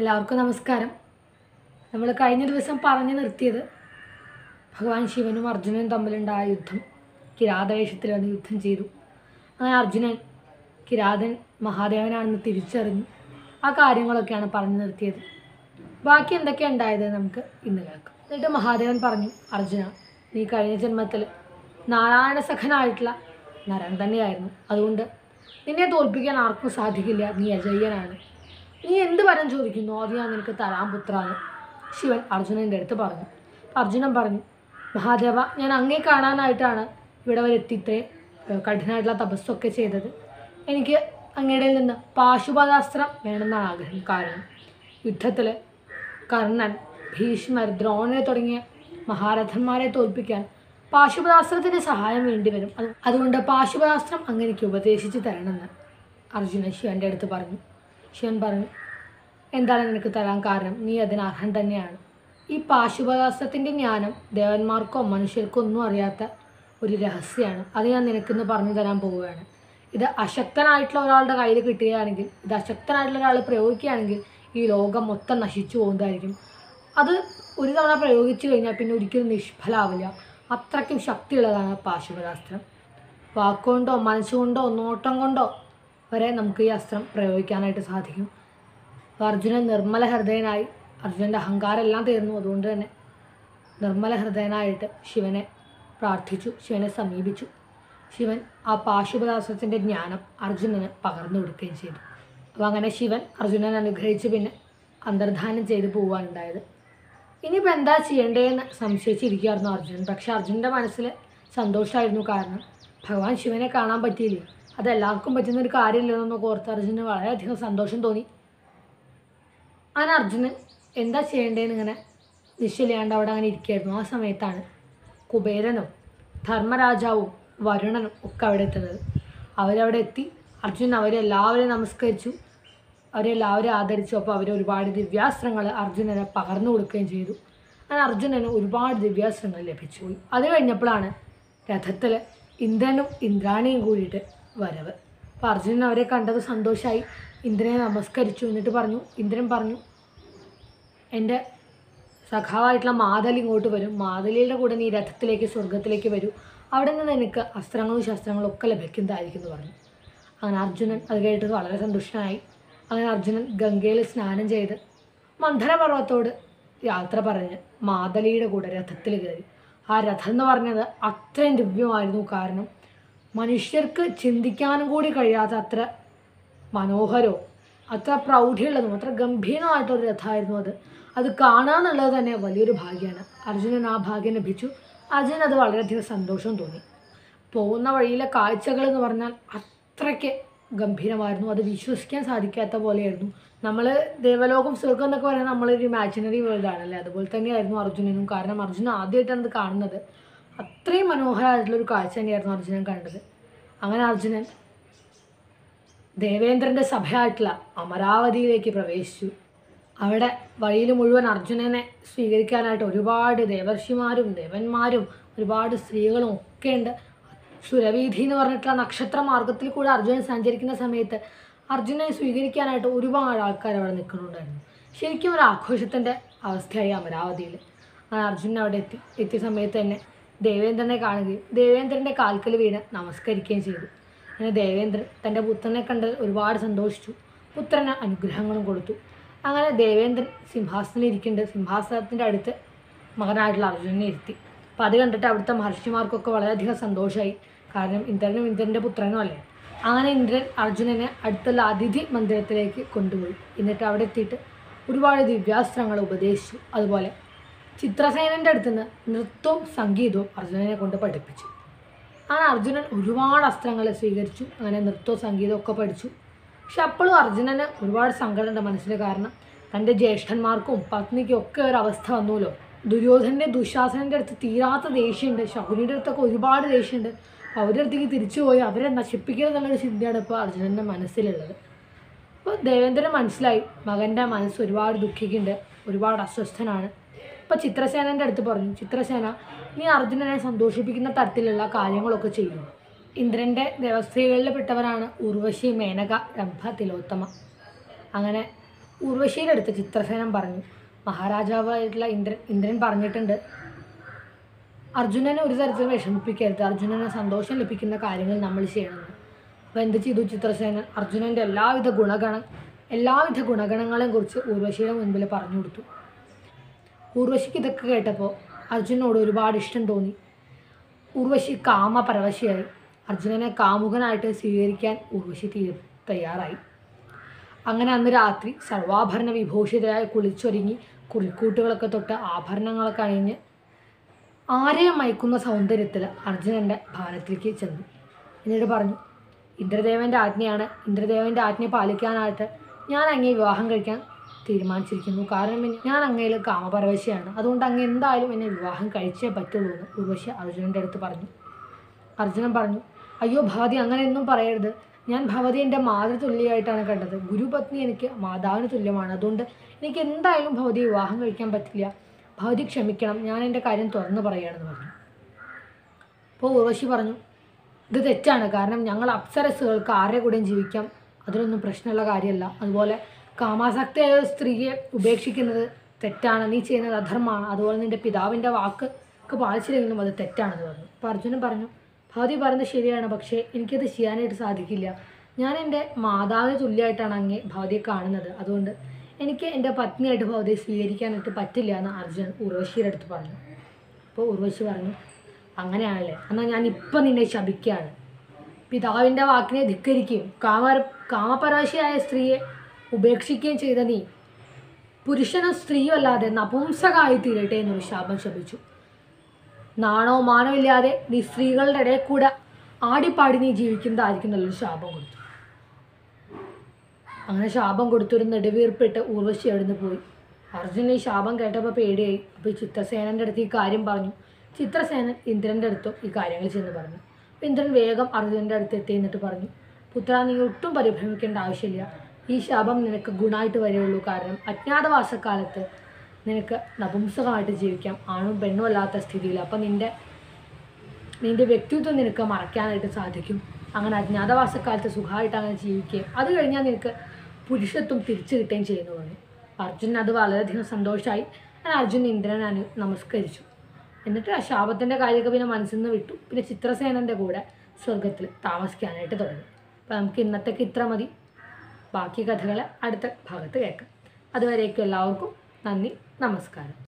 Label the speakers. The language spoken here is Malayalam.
Speaker 1: എല്ലാവർക്കും നമസ്കാരം നമ്മൾ കഴിഞ്ഞ ദിവസം പറഞ്ഞു നിർത്തിയത് ഭഗവാൻ ശിവനും അർജുനനും തമ്മിലുണ്ടായ യുദ്ധം കിരാതവേഷത്തിൽ വന്ന് യുദ്ധം ചെയ്തു അങ്ങനെ അർജുനൻ കിരാതൻ മഹാദേവനാണെന്ന് തിരിച്ചറിഞ്ഞു ആ കാര്യങ്ങളൊക്കെയാണ് പറഞ്ഞു നിർത്തിയത് ബാക്കി എന്തൊക്കെയാണ് ഉണ്ടായത് നമുക്ക് ഇന്ന് കേൾക്കാം എന്നിട്ട് മഹാദേവൻ പറഞ്ഞു അർജുന നീ കഴിഞ്ഞ ജന്മത്തിൽ നാരായണ സഖനായിട്ടുള്ള നരൻ തന്നെയായിരുന്നു അതുകൊണ്ട് നിന്നെ തോൽപ്പിക്കാൻ ആർക്കും സാധിക്കില്ല നീ അജയ്യനാണ് നീ എന്ത് വരം ചോദിക്കുന്നു അത് ഞാൻ നിനക്ക് തരാൻ പുത്രാണ് ശിവൻ അർജുനൻ്റെ അടുത്ത് പറഞ്ഞു അപ്പം അർജുനൻ പറഞ്ഞു മഹാദേവ ഞാൻ അങ്ങേ കാണാനായിട്ടാണ് ഇവിടെ വരെ എത്തി ഇത്രയും ഏഹ്, കഠിനമായിട്ടുള്ള തപസ്സൊക്കെ ചെയ്തത് എനിക്ക് അങ്ങയുടെ നിന്ന് പാശുപതാസ്ത്രം വേണമെന്നാണ് ആഗ്രഹം കാരണം യുദ്ധത്തിൽ കർണൻ ഭീഷ്മർ ദ്രോണരെ തുടങ്ങിയ മഹാരഥന്മാരെ തോൽപ്പിക്കാൻ പാശുപതാസ്ത്രത്തിൻ്റെ സഹായം വേണ്ടി വരും അത് അതുകൊണ്ട് പാശുപതാസ്ത്രം അങ്ങനെക്ക് ഉപദേശിച്ച് തരണമെന്ന് അർജുനൻ ശിവൻ്റെ അടുത്ത് പറഞ്ഞു ശിവൻ പറഞ്ഞു എന്താണ് നിനക്ക് തരാൻ കാരണം നീ അതിന് അർഹൻ തന്നെയാണ് ഈ പാശുപതാസ്ത്രത്തിൻ്റെ ജ്ഞാനം ദേവന്മാർക്കോ മനുഷ്യർക്കോ ഒന്നും അറിയാത്ത ഒരു രഹസ്യമാണ് അത് ഞാൻ നിനക്കിന്ന് പറഞ്ഞു തരാൻ പോവുകയാണ് ഇത് അശക്തനായിട്ടുള്ള ഒരാളുടെ കയ്യിൽ കിട്ടുകയാണെങ്കിൽ ഇത് അശക്തനായിട്ടുള്ള ഒരാൾ പ്രയോഗിക്കുകയാണെങ്കിൽ ഈ ലോകം മൊത്തം നശിച്ചു പോകുന്നതായിരിക്കും അത് ഒരു തവണ പ്രയോഗിച്ചു കഴിഞ്ഞാൽ പിന്നെ ഒരിക്കലും നിഷ്ഫലാവില്ല അത്രയ്ക്കും ശക്തിയുള്ളതാണ് പാശുപതാസ്ത്രം വാക്കുകൊണ്ടോ മനസ്സുകൊണ്ടോ നോട്ടം കൊണ്ടോ വരെ നമുക്ക് ഈ അസ്ത്രം പ്രയോഗിക്കാനായിട്ട് സാധിക്കും അപ്പോൾ അർജുനൻ നിർമ്മല ഹൃദയനായി അർജുനൻ്റെ അഹങ്കാരം എല്ലാം തീർന്നു അതുകൊണ്ട് തന്നെ നിർമ്മല ഹൃദയനായിട്ട് ശിവനെ പ്രാർത്ഥിച്ചു ശിവനെ സമീപിച്ചു ശിവൻ ആ പാശുപദാസത്തിൻ്റെ ജ്ഞാനം അർജുനന് പകർന്നു കൊടുക്കുകയും ചെയ്തു അപ്പോൾ അങ്ങനെ ശിവൻ അർജുനനെ അനുഗ്രഹിച്ച് പിന്നെ അന്തർധാനം ചെയ്ത് പോവാനുണ്ടായത് ഇനിയിപ്പോൾ എന്താ ചെയ്യേണ്ടതെന്ന് സംശയിച്ചിരിക്കുകയായിരുന്നു അർജുനൻ പക്ഷെ അർജുനൻ്റെ മനസ്സിൽ സന്തോഷമായിരുന്നു കാരണം ഭഗവാൻ ശിവനെ കാണാൻ പറ്റിയില്ലേ അത് എല്ലാവർക്കും പറ്റുന്ന ഒരു കാര്യമില്ലെന്നൊക്കെ ഓർത്ത് അർജുനന് വളരെയധികം സന്തോഷം തോന്നി അങ്ങനെ അർജുനൻ എന്താ ചെയ്യേണ്ടതെന്ന് ഇങ്ങനെ നിശ്ചയില്ലാണ്ട് അവിടെ അങ്ങനെ ഇരിക്കുകയായിരുന്നു ആ സമയത്താണ് കുബേരനും ധർമ്മരാജാവും വരുണനും ഒക്കെ അവിടെ എത്തുന്നത് അവരവിടെ എത്തി അർജുനൻ അവരെല്ലാവരെയും നമസ്കരിച്ചു അവരെല്ലാവരും ആദരിച്ചു അപ്പോൾ അവർ ഒരുപാട് ദിവ്യാസ്ത്രങ്ങൾ അർജുനന് പകർന്നു കൊടുക്കുകയും ചെയ്തു അങ്ങനെ അർജുനന് ഒരുപാട് ദിവ്യാസ്ത്രങ്ങൾ ലഭിച്ചു പോയി അത് കഴിഞ്ഞപ്പോഴാണ് രഥത്തിൽ ഇന്ദ്രനും ഇന്ദ്രാണിയും കൂടിയിട്ട് വരവ് അപ്പോൾ അർജുനൻ അവരെ കണ്ടത് സന്തോഷമായി ഇന്ദ്രനെ നമസ്കരിച്ചു എന്നിട്ട് പറഞ്ഞു ഇന്ദ്രൻ പറഞ്ഞു എൻ്റെ സഖാവായിട്ടുള്ള മാതലി ഇങ്ങോട്ട് വരും മാതലിയുടെ കൂടെ നീ രഥത്തിലേക്ക് സ്വർഗത്തിലേക്ക് വരൂ അവിടെ നിന്ന് എനിക്ക് അസ്ത്രങ്ങളും ശസ്ത്രങ്ങളും ഒക്കെ ലഭിക്കുന്നതായിരിക്കും എന്ന് പറഞ്ഞു അങ്ങനെ അർജുനൻ അത് കേട്ടിട്ട് വളരെ സന്തുഷ്ടനായി അങ്ങനെ അർജുനൻ ഗംഗയിൽ സ്നാനം ചെയ്ത് മന്ധരപർവ്വത്തോട് യാത്ര പറഞ്ഞ് മാതലിയുടെ കൂടെ രഥത്തിൽ കയറി ആ രഥം എന്ന് പറഞ്ഞത് അത്രയും ദിവ്യമായിരുന്നു കാരണം മനുഷ്യർക്ക് ചിന്തിക്കാനും കൂടി കഴിയാത്ത അത്ര മനോഹരവും അത്ര പ്രൗഢിയുള്ളതും അത്ര ഗംഭീരമായിട്ടൊരു രഥമായിരുന്നു അത് അത് കാണുക എന്നുള്ളത് തന്നെ വലിയൊരു ഭാഗ്യമാണ് അർജുനൻ ആ ഭാഗ്യം ലഭിച്ചു അർജുനൻ അത് വളരെയധികം സന്തോഷം തോന്നി പോകുന്ന വഴിയിലെ കാഴ്ചകൾ എന്ന് പറഞ്ഞാൽ അത്രയ്ക്ക് ഗംഭീരമായിരുന്നു അത് വിശ്വസിക്കാൻ സാധിക്കാത്ത പോലെയായിരുന്നു നമ്മൾ ദേവലോകം സ്വർഗം എന്നൊക്കെ പറയുന്നത് നമ്മളൊരു ഇമാജിനറി വേൾഡ് ആണല്ലേ അതുപോലെ തന്നെയായിരുന്നു അർജുനനും കാരണം അർജുനൻ ആദ്യമായിട്ടാണ് ഇത് കാണുന്നത് അത്രയും മനോഹരമായിട്ടുള്ളൊരു കാഴ്ച തന്നെയായിരുന്നു അർജുനൻ കണ്ടത് അങ്ങനെ അർജുനൻ ദേവേന്ദ്രൻ്റെ സഭയായിട്ടുള്ള അമരാവതിയിലേക്ക് പ്രവേശിച്ചു അവിടെ വഴിയിൽ മുഴുവൻ അർജുനനെ സ്വീകരിക്കാനായിട്ട് ഒരുപാട് ദേവർഷിമാരും ദേവന്മാരും ഒരുപാട് സ്ത്രീകളും ഒക്കെ ഉണ്ട് സുരവീഥി എന്ന് പറഞ്ഞിട്ടുള്ള നക്ഷത്ര മാർഗത്തിൽ കൂടെ അർജുനൻ സഞ്ചരിക്കുന്ന സമയത്ത് അർജുനനെ സ്വീകരിക്കാനായിട്ട് ഒരുപാട് ആൾക്കാർ അവിടെ നിൽക്കുന്നുണ്ടായിരുന്നു ശരിക്കും ഒരു ആഘോഷത്തിൻ്റെ അവസ്ഥയായി അമരാവതിയിൽ അങ്ങനെ അർജുനൻ അവിടെ എത്തി എത്തിയ സമയത്ത് തന്നെ ദേവേന്ദ്രനെ കാണുകയും ദേവേന്ദ്രൻ്റെ കാൽക്കൽ വീണ് നമസ്കരിക്കുകയും ചെയ്തു അങ്ങനെ ദേവേന്ദ്രൻ തൻ്റെ പുത്രനെ കണ്ട് ഒരുപാട് സന്തോഷിച്ചു പുത്രന് അനുഗ്രഹങ്ങളും കൊടുത്തു അങ്ങനെ ദേവേന്ദ്രൻ സിംഹാസനത്തിൽ ഇരിക്കുന്നുണ്ട് സിംഹാസനത്തിൻ്റെ അടുത്ത് മകനായിട്ടുള്ള അർജുനനെ ഇരുത്തി അപ്പോൾ അത് കണ്ടിട്ട് അവിടുത്തെ മഹർഷിമാർക്കൊക്കെ വളരെയധികം സന്തോഷമായി കാരണം ഇന്ദ്രനും ഇന്ദ്രൻ്റെ പുത്രനും അല്ലേ അങ്ങനെ ഇന്ദ്രൻ അർജുനനെ അടുത്തുള്ള അതിഥി മന്ദിരത്തിലേക്ക് കൊണ്ടുപോയി എന്നിട്ട് അവിടെ എത്തിയിട്ട് ഒരുപാട് ദിവ്യാസ്ത്രങ്ങൾ ഉപദേശിച്ചു അതുപോലെ ചിത്രസേനൻ്റെ അടുത്ത് നിന്ന് നൃത്തവും സംഗീതവും അർജുനനെ കൊണ്ട് പഠിപ്പിച്ചു അങ്ങനെ അർജുനൻ ഒരുപാട് അസ്ത്രങ്ങൾ സ്വീകരിച്ചു അങ്ങനെ നൃത്തവും സംഗീതവും ഒക്കെ പഠിച്ചു പക്ഷെ അപ്പോഴും അർജുനന് ഒരുപാട് സങ്കടമുണ്ട് മനസ്സിൽ കാരണം തൻ്റെ ജ്യേഷ്ഠന്മാർക്കും പത്നിക്കും ഒക്കെ ഒരു അവസ്ഥ വന്നുല്ലോ ദുര്യോധൻ്റെ ദുശാസനൻ്റെ അടുത്ത് തീരാത്ത ദേഷ്യമുണ്ട് ശകുനിയുടെ അടുത്തൊക്കെ ഒരുപാട് ദേഷ്യമുണ്ട് അപ്പോൾ അവരുടെ അടുത്തേക്ക് തിരിച്ചു പോയി അവരെ നശിപ്പിക്കുക എന്നുള്ളൊരു ചിന്തയാണ് ഇപ്പോൾ അർജുനൻ്റെ മനസ്സിലുള്ളത് അപ്പോൾ ദേവേന്ദ്രന് മനസ്സിലായി മകൻ്റെ മനസ്സ് ഒരുപാട് ദുഃഖിക്കുന്നുണ്ട് ഒരുപാട് അസ്വസ്ഥനാണ് അപ്പോൾ ചിത്രസേനൻ്റെ അടുത്ത് പറഞ്ഞു ചിത്രസേന നീ അർജുനനെ സന്തോഷിപ്പിക്കുന്ന തരത്തിലുള്ള കാര്യങ്ങളൊക്കെ ചെയ്യുന്നു ഇന്ദ്രൻ്റെ ദേവസ്ത്രീകളിൽ പെട്ടവരാണ് ഉർവശി മേനക രംഭ തിലോത്തമ അങ്ങനെ ഊർവശിയുടെ അടുത്ത് ചിത്രസേനൻ പറഞ്ഞു മഹാരാജാവായിട്ടുള്ള ഇന്ദ്രൻ ഇന്ദ്രൻ പറഞ്ഞിട്ടുണ്ട് അർജുനനെ ഒരു തരത്തിലും വിഷമിപ്പിക്കരുത് അർജുനന് സന്തോഷം ലഭിക്കുന്ന കാര്യങ്ങൾ നമ്മൾ ചെയ്യണമെന്ന് അപ്പോൾ എന്ത് ചെയ്തു ചിത്രസേനൻ അർജുനൻ്റെ എല്ലാവിധ ഗുണഗണ എല്ലാവിധ ഗുണഗണങ്ങളെയും കുറിച്ച് ഊർവശിയുടെ മുൻപിൽ പറഞ്ഞു കൊടുത്തു ഊർവശിക്ക് ഇതൊക്കെ കേട്ടപ്പോൾ അർജുനോട് ഒരുപാട് ഇഷ്ടം തോന്നി ഊർവശി കാമപരവശിയായി അർജുനനെ കാമുകനായിട്ട് സ്വീകരിക്കാൻ ഊർവശി തീ തയ്യാറായി അങ്ങനെ അന്ന് രാത്രി സർവാഭരണ വിഭൂഷിതയായി കുളിച്ചൊരുങ്ങി കുറിക്കൂട്ടുകളൊക്കെ തൊട്ട് ആഭരണങ്ങളൊക്കെ അണിഞ്ഞ് ആരെയും മയക്കുന്ന സൗന്ദര്യത്തിൽ അർജുനൻ്റെ ഭവനത്തിലേക്ക് ചെന്നു എന്നിട്ട് പറഞ്ഞു ഇന്ദ്രദേവൻ്റെ ആജ്ഞയാണ് ഇന്ദ്രദേവൻ്റെ ആജ്ഞ പാലിക്കാനായിട്ട് ഞാൻ അങ്ങേ വിവാഹം കഴിക്കാൻ തീരുമാനിച്ചിരിക്കുന്നു കാരണം എന്നെ- ഞാൻ അങ്ങയിൽ കാമപരവശയാണ് അതുകൊണ്ട് അങ്ങ് എന്തായാലും എന്നെ വിവാഹം കഴിച്ചേ പറ്റുള്ളൂ എന്ന് ഉർവശി അർജുനൻ്റെ അടുത്ത് പറഞ്ഞു അർജുനൻ പറഞ്ഞു അയ്യോ ഭവതി അങ്ങനെയൊന്നും പറയരുത് ഞാൻ ഭവതി എൻ്റെ മാതൃതുല്യമായിട്ടാണ് കണ്ടത് ഗുരുപത്നി എനിക്ക് മാതാവിന് തുല്യമാണ് അതുകൊണ്ട് എനിക്ക് എന്തായാലും ഭവതി വിവാഹം കഴിക്കാൻ പറ്റില്ല ഭവതി ക്ഷമിക്കണം ഞാൻ എൻ്റെ കാര്യം തുറന്നു പറയുകയാണെന്ന് പറഞ്ഞു അപ്പോൾ ഉർവശി പറഞ്ഞു ഇത് തെറ്റാണ് കാരണം ഞങ്ങൾ അപ്സരസുകൾക്ക് ആരുടെ കൂടെയും ജീവിക്കാം അതിലൊന്നും പ്രശ്നമുള്ള കാര്യമല്ല അതുപോലെ കാമാസക്തിയായ ഒരു സ്ത്രീയെ ഉപേക്ഷിക്കുന്നത് തെറ്റാണ് നീ ചെയ്യുന്നത് അധർമ്മമാണ് അതുപോലെ നിൻ്റെ പിതാവിൻ്റെ വാക്ക് ഒക്കെ പാലിച്ചില്ലെങ്കിലും അത് തെറ്റാണെന്ന് പറഞ്ഞു അപ്പോൾ അർജുനൻ പറഞ്ഞു ഭവതി പറയുന്നത് ശരിയാണ് പക്ഷേ എനിക്കത് ചെയ്യാനായിട്ട് സാധിക്കില്ല ഞാൻ എൻ്റെ മാതാവിന് തുല്യമായിട്ടാണ് അങ്ങേ ഭവതിയെ കാണുന്നത് അതുകൊണ്ട് എനിക്ക് എൻ്റെ പത്നിയായിട്ട് ഭവതിയെ സ്വീകരിക്കാനായിട്ട് പറ്റില്ല എന്ന് അർജുനൻ ഉർവശിയുടെ അടുത്ത് പറഞ്ഞു അപ്പോൾ ഉർവശി പറഞ്ഞു അങ്ങനെയാണല്ലേ എന്നാൽ ഞാൻ ഇപ്പം നിന്നെ ശപിക്കുകയാണ് പിതാവിൻ്റെ വാക്കിനെ ധിക്കരിക്കുകയും കാമ കാമപരാശിയായ സ്ത്രീയെ ഉപേക്ഷിക്കുകയും ചെയ്ത നീ പുരുഷനോ സ്ത്രീയോ അല്ലാതെ നപുംസകായി തീരട്ടെ എന്നൊരു ശാപം ശപിച്ചു നാണോ മാനോ ഇല്ലാതെ നീ സ്ത്രീകളുടെ ഇടയിൽ കൂടെ ആടിപ്പാടി നീ ജീവിക്കുന്നതായിരിക്കും നല്ലൊരു ശാപം കൊടുത്തു അങ്ങനെ ശാപം കൊടുത്തൊരു നെടുവീർപ്പിട്ട് ഊർവശി അവിടുന്ന് പോയി അർജുന ഈ ശാപം കേട്ടപ്പോൾ പേടിയായി അപ്പോൾ ഈ ചിത്രസേനൻ്റെ അടുത്ത് ഈ കാര്യം പറഞ്ഞു ചിത്രസേനൻ ഇന്ദ്രൻ്റെ അടുത്തും ഈ കാര്യങ്ങൾ ചെന്ന് പറഞ്ഞു അപ്പോൾ ഇന്ദ്രൻ വേഗം അർജുനൻ്റെ അടുത്ത് എത്തി എന്നിട്ട് പറഞ്ഞു പുത്ര നീ ഒട്ടും പരിഭ്രമിക്കേണ്ട ആവശ്യമില്ല ഈ ശാപം നിനക്ക് ഗുണമായിട്ട് വരികയുള്ളൂ കാരണം അജ്ഞാതവാസക്കാലത്ത് നിനക്ക് നപുംസകമായിട്ട് ജീവിക്കാം ആണും പെണ്ണും അല്ലാത്ത സ്ഥിതിയിൽ അപ്പോൾ നിൻ്റെ നിന്റെ വ്യക്തിത്വം നിനക്ക് മറയ്ക്കാനായിട്ട് സാധിക്കും അങ്ങനെ അജ്ഞാതവാസക്കാലത്ത് സുഖമായിട്ട് അങ്ങനെ ജീവിക്കുകയും അത് കഴിഞ്ഞാൽ നിനക്ക് പുരുഷത്വം തിരിച്ചു കിട്ടുകയും ചെയ്യുന്നു പറഞ്ഞു അർജുനൻ അത് വളരെയധികം സന്തോഷമായി ഞാൻ അർജുൻ ഇന്ദ്രനെ അനു നമസ്കരിച്ചു എന്നിട്ട് ആ ശാപത്തിൻ്റെ കാര്യമൊക്കെ പിന്നെ മനസ്സിൽ നിന്ന് വിട്ടു പിന്നെ ചിത്രസേനൻ്റെ കൂടെ സ്വർഗത്തിൽ താമസിക്കാനായിട്ട് തുടങ്ങി അപ്പോൾ നമുക്ക് ഇന്നത്തേക്ക് ഇത്ര മതി ബാക്കി കഥകൾ അടുത്ത ഭാഗത്ത് കേൾക്കാം അതുവരേക്കും എല്ലാവർക്കും നന്ദി നമസ്കാരം